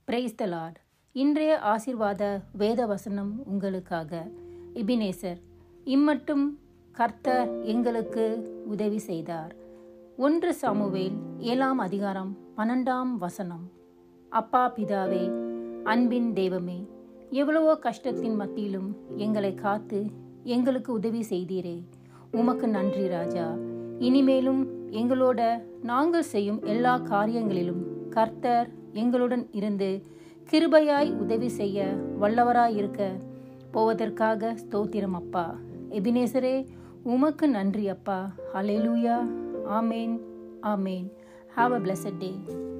praise the Lord இன்றைய ஆசிர்வாத வேத வசனம் உங்களுக்காக எபினேசர் இம்மட்டும் கர்த்தர் எங்களுக்கு உதவி செய்தார் ஒன்று சாமுவேல் ஏழாம் அதிகாரம் பன்னெண்டாம் வசனம் அப்பா பிதாவே அன்பின் தெய்வமே எவ்வளவோ கஷ்டத்தின் மத்தியிலும் எங்களை காத்து எங்களுக்கு உதவி செய்தீரே உமக்கு நன்றி ராஜா இனிமேலும் எங்களோட நாங்கள் செய்யும் எல்லா காரியங்களிலும் கர்த்தர் எங்களுடன் இருந்து கிருபையாய் உதவி செய்ய வல்லவராய் இருக்க போவதற்காக ஸ்தோத்திரம் அப்பா எபினேசரே உமக்கு நன்றி அப்பா ஹalleluya ஆமேன் ஆமேன் ஹாவ் அ blessed டே